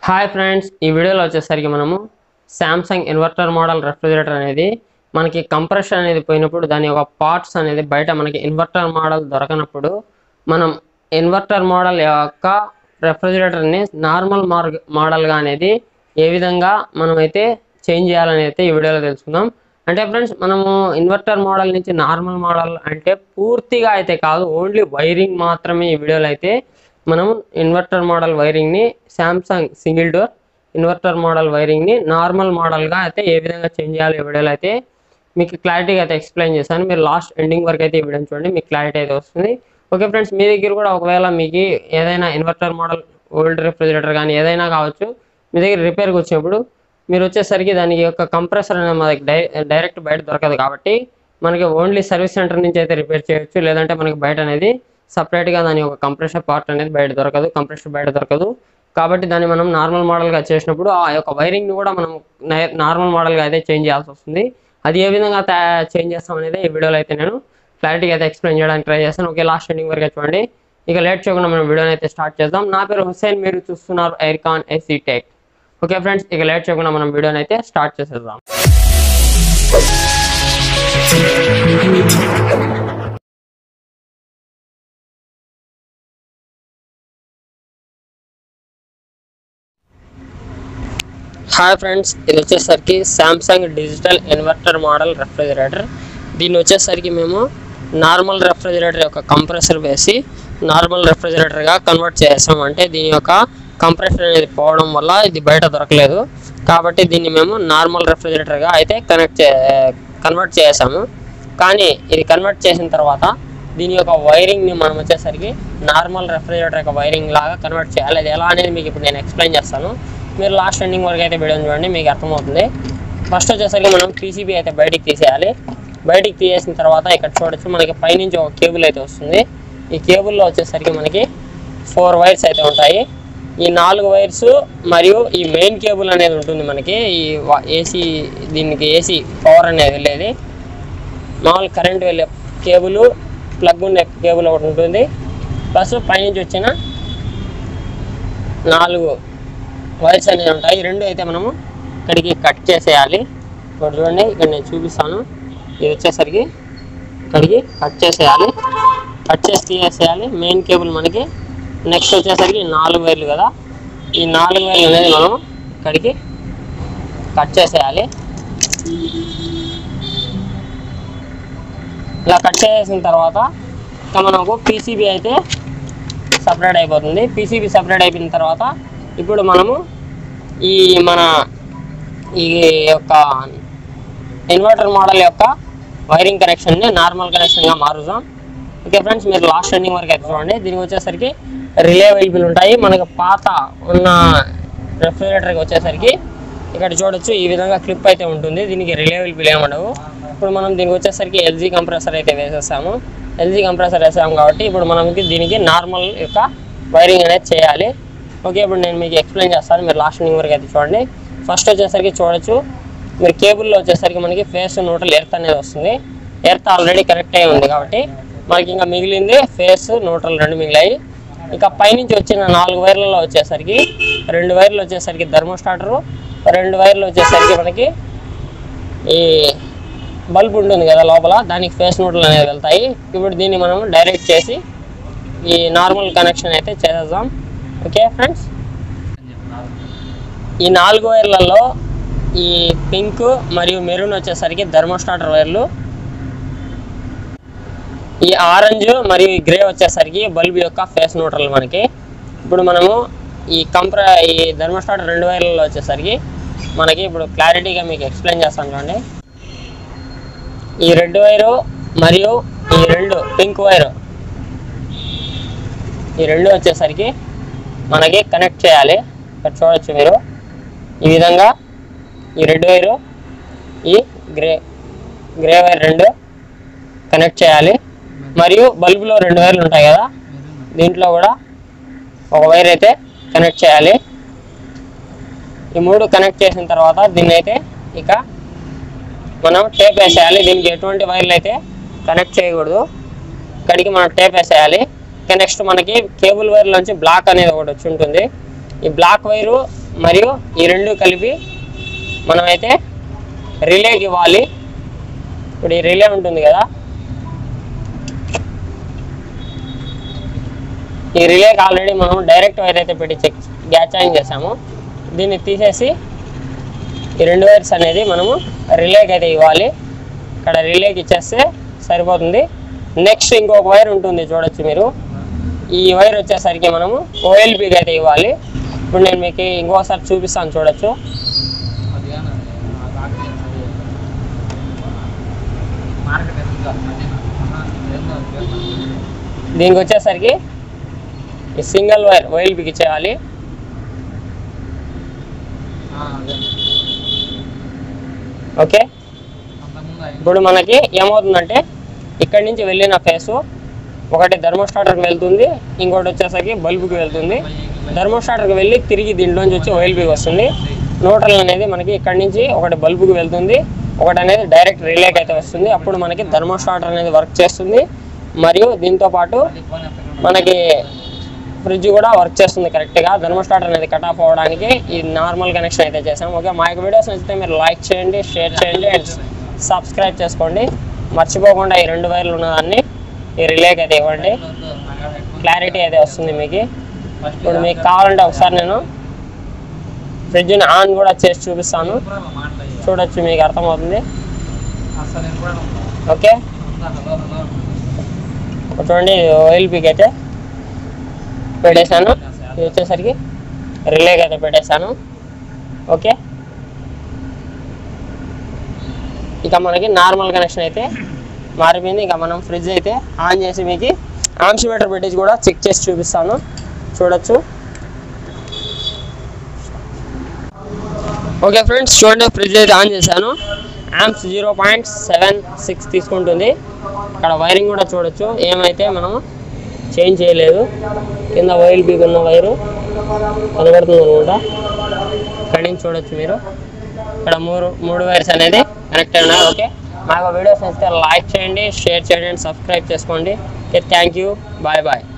Hi friends ఈ వీడియోలో వచ్చేసరికి మనము శాంసంగ్ ఇన్వర్టర్ మోడల్ రెఫ్రిజిరేటర్ అనేది మనకి కంప్రెషన్ అనేది పోయినప్పుడు దాని యొక్క పార్ట్స్ అనేది బయట మనకి ఇన్వర్టర్ మోడల్ దొరకనప్పుడు మనం ఇన్వర్టర్ మోడల్ యొక్క రెఫ్రిజిరేటర్ని నార్మల్ మార్గ్ మోడల్గా అనేది ఏ విధంగా మనమైతే చేంజ్ చేయాలని అయితే ఈ వీడియోలో తెలుసుకుందాం అంటే ఫ్రెండ్స్ మనము ఇన్వర్టర్ మోడల్ నుంచి నార్మల్ మోడల్ అంటే పూర్తిగా అయితే కాదు ఓన్లీ వైరింగ్ మాత్రమే ఈ వీడియోలో అయితే మనం ఇన్వర్టర్ మోడల్ వైరింగ్ని Samsung single door inverter model వైరింగ్ని నార్మల్ మోడల్గా అయితే ఏ విధంగా చేంజ్ చేయాలి ఈ వీడియోలో అయితే మీకు క్లారిటీగా అయితే ఎక్స్ప్లెయిన్ చేశాను మీరు లాస్ట్ ఎండింగ్ వరకు అయితే ఈ వీడియో చూడండి మీకు క్లారిటీ అయితే వస్తుంది ఓకే ఫ్రెండ్స్ మీ దగ్గర కూడా ఒకవేళ మీకు ఏదైనా ఇన్వర్టర్ మోడల్ ఓల్డ్ రిఫ్రిజిరేటర్ కానీ ఏదైనా కావచ్చు మీ దగ్గర రిపేర్కి వచ్చినప్పుడు మీరు వచ్చేసరికి దానికి యొక్క కంప్రెసర్ అనేది మనకి డై డైరెక్ట్ బయట దొరకదు కాబట్టి మనకి ఓన్లీ సర్వీస్ సెంటర్ నుంచి అయితే రిపేర్ చేయొచ్చు లేదంటే మనకి బయట అనేది సపరేట్గా దాని ఒక కంప్రెషర్ పార్ట్ అనేది బయట దొరకదు కంప్రెషర్ బయట దొరకదు కాబట్టి దాన్ని మనం నార్మల్ మోడల్గా చేసినప్పుడు ఆ యొక్క వైరింగ్ని కూడా మనం నార్మల్ మోడల్గా అయితే చేంజ్ చేయాల్సి వస్తుంది అది ఏ విధంగా చేంజ్ చేస్తాం అనేది ఈ వీడియోలో అయితే నేను క్లారిటీగా అయితే ఎక్స్ప్లెయిన్ చేయడానికి ట్రై చేస్తాను ఓకే లాస్ట్ ఎండింగ్ వరకు చూడండి ఇక లేట్ చేయకుండా మనం వీడియోని అయితే స్టార్ట్ చేద్దాం నా పేరు హుస్సేన్ మీరు చూస్తున్నారు Aircon AC tech okay friends ఇక లేట్ చేయకుండా మనం వీడియోని అయితే స్టార్ట్ చేసేద్దాం హాయ్ ఫ్రెండ్స్ ఇది వచ్చేసరికి Samsung digital inverter model refrigerator దీన్ని వచ్చేసరికి మేము నార్మల్ రెఫ్రిజిరేటర్ యొక్క కంప్రెసర్ వేసి నార్మల్ రెఫ్రిజిరేటర్గా కన్వర్ట్ చేసాం అంటే దీని యొక్క కంప్రెసర్ అనేది పోవడం వల్ల ఇది బయట దొరకలేదు కాబట్టి దీన్ని మేము నార్మల్ రెఫ్రిజిరేటర్గా అయితే కనెక్ట్ చే కన్వర్ట్ చేసాము కానీ ఇది కన్వర్ట్ చేసిన తర్వాత దీని యొక్క వైరింగ్ని మనం వచ్చేసరికి నార్మల్ రెఫ్రిజిరేటర్ యొక్క వైరింగ్ లాగా కన్వర్ట్ చేయాలి అది ఎలా అనేది మీకు ఇప్పుడు నేను ఎక్స్ప్లెయిన్ చేస్తాను మీరు లాస్ట్ ఎండింగ్ వరకు అయితే వీడియోని చూడండి మీకు అర్థమవుతుంది ఫస్ట్ వచ్చేసరికి మనం పీసీబీ అయితే బయటికి తీసేయాలి బయటికి తీసేసిన తర్వాత ఇక్కడ చూడొచ్చు మనకి పైనుంచి ఒక కేబుల్ అయితే వస్తుంది ఈ కేబుల్లో వచ్చేసరికి మనకి ఫోర్ వైర్స్ అయితే ఉంటాయి ఈ నాలుగు వైర్స్ మరియు ఈ మెయిన్ కేబుల్ అనేది ఉంటుంది మనకి ఈ ఏసీ దీనికి ఏసీ పవర్ అనేది వెళ్ళేది మామూలు కరెంట్ వెళ్ళే కేబుల్ ప్లగ్ ఉండే కేబుల్ ఒకటి ఉంటుంది ప్లస్ పైనుంచి వచ్చిన నాలుగు వైర్స్ అనేవి ఉంటాయి ఈ రెండు అయితే మనము ఇక్కడికి కట్ చేసేయాలి ఇక్కడ చూడండి ఇక్కడ నేను చూపిస్తాను ఇది వచ్చేసరికి ఇక్కడికి కట్ చేసేయాలి కట్ చేసి తీసేయాలి మెయిన్ కేబుల్ మనకి నెక్స్ట్ వచ్చేసరికి నాలుగు వైర్లు కదా ఈ నాలుగు వైర్లు అనేది మనం ఇక్కడికి కట్ చేసేయాలి ఇలా కట్ చేసిన తర్వాత ఇక మనకు పీసీబీ అయితే సపరేట్ అయిపోతుంది పీసీబీ సపరేట్ అయిపోయిన తర్వాత ఇప్పుడు మనము ఈ మన ఈ యొక్క ఇన్వర్టర్ మోడల్ యొక్క వైరింగ్ కనెక్షన్ని నార్మల్ కనెక్షన్గా మారుదాం ఓకే ఫ్రెండ్స్ మీరు లాస్ట్ ఎండింగ్ వరకు అయితే చూడండి దీనికి వచ్చేసరికి రిలే అవైలబుల్ ఉంటాయి మనకు పాత ఉన్న రెఫ్రిజిరేటర్కి వచ్చేసరికి ఇక్కడ చూడొచ్చు ఈ విధంగా క్లిప్ అయితే ఉంటుంది దీనికి రిలే అవైలబుల్ ఏమఉండవు ఇప్పుడు మనం దీనికి వచ్చేసరికి ఎల్జీ కంప్రెసర్ అయితే వేసేసాము ఎల్జీ కంప్రెసర్ వేసాము కాబట్టి ఇప్పుడు మనకి దీనికి నార్మల్ యొక్క వైరింగ్ అనేది చేయాలి ఓకే ఇప్పుడు నేను మీకు ఎక్స్ప్లెయిన్ చేస్తాను మీరు లాస్ట్ ఎండింగ్ వరకు అయితే చూడండి ఫస్ట్ వచ్చేసరికి చూడొచ్చు మీరు కేబుల్లో వచ్చేసరికి మనకి ఫేస్ న్యూట్రల్ ఎర్త్ అనేది వస్తుంది ఎర్త్ ఆల్రెడీ కనెక్ట్ అయి ఉంది కాబట్టి మనకి ఇంకా మిగిలింది ఫేస్ న్యూట్రల్ రెండు మిగిలాయి ఇక పైనుంచి వచ్చిన నాలుగు వైర్లలో వచ్చేసరికి రెండు వైర్లు వచ్చేసరికి థర్మోస్టాటరు రెండు వైర్లు వచ్చేసరికి మనకి ఈ బల్బ్ ఉంటుంది కదా లోపల దానికి ఫేస్ న్యూట్రల్ అనేది వెళ్తాయి ఇప్పుడు దీన్ని మనం డైరెక్ట్ చేసి ఈ నార్మల్ కనెక్షన్ అయితే చేసేద్దాం ఓకే ఫ్రెండ్స్ ఈ నాలుగు వైర్లలో ఈ పింక్ మరియు మెరూన్ వచ్చేసరికి థర్మోస్టాటర్ వైర్లు ఈ ఆరెంజ్ మరియు ఈ గ్రే వచ్చేసరికి బల్బ్ యొక్క ఫేస్ న్యూట్రల్ మనకి ఇప్పుడు మనము ఈ కంప్ర ఈ థర్మోస్టాటర్ రెండు వైర్లలో వచ్చేసరికి మనకి ఇప్పుడు క్లారిటీగా మీకు ఎక్స్ప్లెయిన్ చేస్తాను చూడండి ఈ రెడ్ వైరు మరియు ఈ రెండు పింక్ వైరు ఈ రెండు వచ్చేసరికి మనకి కనెక్ట్ చేయాలి ఇక్కడ చూడొచ్చు మీరు ఈ విధంగా ఈ రెడ్ వైరు ఈ గ్రే గ్రే వైర్ రెండు కనెక్ట్ చేయాలి మరియు బల్బులో రెండు వైర్లు ఉంటాయి కదా దీంట్లో కూడా ఒక వైర్ అయితే కనెక్ట్ చేయాలి ఈ మూడు కనెక్ట్ చేసిన తర్వాత దీన్ని అయితే ఇక మనం టేప్ వేసేయాలి దీనికి ఎటువంటి వైర్లు అయితే కనెక్ట్ చేయకూడదు ఇక్కడికి మనం టేప్ వేసేయాలి ఇక నెక్స్ట్ మనకి కేబుల్ వైర్ నుంచి బ్లాక్ అనేది ఒకటి వచ్చి ఉంటుంది ఈ బ్లాక్ వైరు మరియు ఈ రెండు కలిపి మనమైతే రిలేకి ఇవ్వాలి ఇప్పుడు ఈ రిలే ఉంటుంది కదా ఈ రిలేకి ఆల్రెడీ మనం డైరెక్ట్ వైర్ అయితే పెట్టి చెక్ గ్యాచ్ ఆన్ చేసాము దీన్ని తీసేసి ఈ రెండు వైర్స్ అనేది మనము రిలేకి అయితే ఇవ్వాలి ఇక్కడ రిలేకి ఇచ్చేస్తే సరిపోతుంది నెక్స్ట్ ఇంకొక వైర్ ఉంటుంది చూడొచ్చు మీరు ఈ వైర్ వచ్చేసరికి మనము ఓఎల్పీకి అయితే ఇవ్వాలి ఇప్పుడు నేను మీకు ఇంకోసారి చూపిస్తాను చూడొచ్చు అది కానీ ఆ కాకి అది మార్కెట్ ఎంత అది ఏందో అది దీనికి వచ్చేసరికి ఈ సింగిల్ వైర్ ఓఎల్పీకి ఇచ్చేయాలి అదే ఓకే అంతకుముందు అయింది ఇప్పుడు మనకి ఏమవుతుందంటే ఇక్కడి నుంచి వెళ్ళిన ఫేసు ఒకటి థర్మోస్టాటర్కి వెళ్తుంది ఇంకోటి వచ్చేసరికి బల్బుకి వెళ్తుంది థర్మోస్టాటర్కి వెళ్ళి తిరిగి దీంట్లోంచి వచ్చి ఓఎల్బీకి వస్తుంది న్యూట్రల్ అనేది మనకి ఇక్కడి నుంచి ఒకటి బల్బుకి వెళ్తుంది ఒకటి అనేది డైరెక్ట్ రిలేకి అయితే వస్తుంది అప్పుడు మనకి థర్మోస్టాటర్ అనేది వర్క్ చేస్తుంది మరియు దీంతో పాటు అది ఫోన్ ఎత్తకుండా మనకి ఫ్రిడ్జ్ కూడా వర్క్ చేస్తుంది కరెక్ట్గా థర్మోస్టాట్ అనేది కట్ ఆఫ్ అవ్వడానికి ఈ నార్మల్ కనెక్షన్ అయితే చేసాం ఓకే మా యొక్క వీడియోస్ నచ్చితే మీరు లైక్ చేయండి షేర్ చేయండి అండ్ సబ్స్క్రైబ్ చేసుకోండి మర్చిపోకుండా ఈ రెండు వైర్లు ఉన్నదాన్ని ఈ రిలేకి అయితే ఇవ్వండి క్లారిటీ అయితే వస్తుంది మీకు ఇప్పుడు మీకు కావాలంటే ఒకసారి నేను ఫ్రిడ్జ్ని ఆన్ కూడా చేసి చూపిస్తాను మాట్లాడి చూడొచ్చు మీకు అర్థమవుతుంది అసలు నేను కూడా ఉన్నా. ఓకే ఉందా? హలో హలో ఇప్పుడు చూడండి ఓఎల్పీకి అయితే పెట్టేశాను ఇది వచ్చేసరికి రిలేకి అయితే పెట్టేశాను ఓకే ఇక మనకి నార్మల్ కనెక్షన్ అయితే మారిపోయింది ఇక మనం ఫ్రిడ్జ్ అయితే ఆన్ చేసి మీకు ఆమ్సిమీటర్ పెట్టేసి కూడా చెక్ చేసి చూపిస్తాను చూడొచ్చు ఓకే ఫ్రెండ్స్ చూడండి ఫ్రిడ్జ్ అయితే ఆన్ చేశాను amps zero point seven six తీసుకుంటుంది ఇక్కడ వైరింగ్ కూడా చూడొచ్చు ఏమైతే మనము చేంజ్ చేయలేదు కింద వైర్ బీగ్ ఉన్న వైరు కనబడుతుంది అనమాట ఇక్కడ నుంచి చూడొచ్చు మీరు ఇక్కడ మూడు మూడు వైర్స్ అనేది కనెక్ట్ అయి ఉన్నాయి ఓకే మాకు వీడియోస్ నచ్చితే లైక్ చేయండి షేర్ చేయండి అండ్ సబ్స్క్రైబ్ చేసుకోండి okay thank you bye bye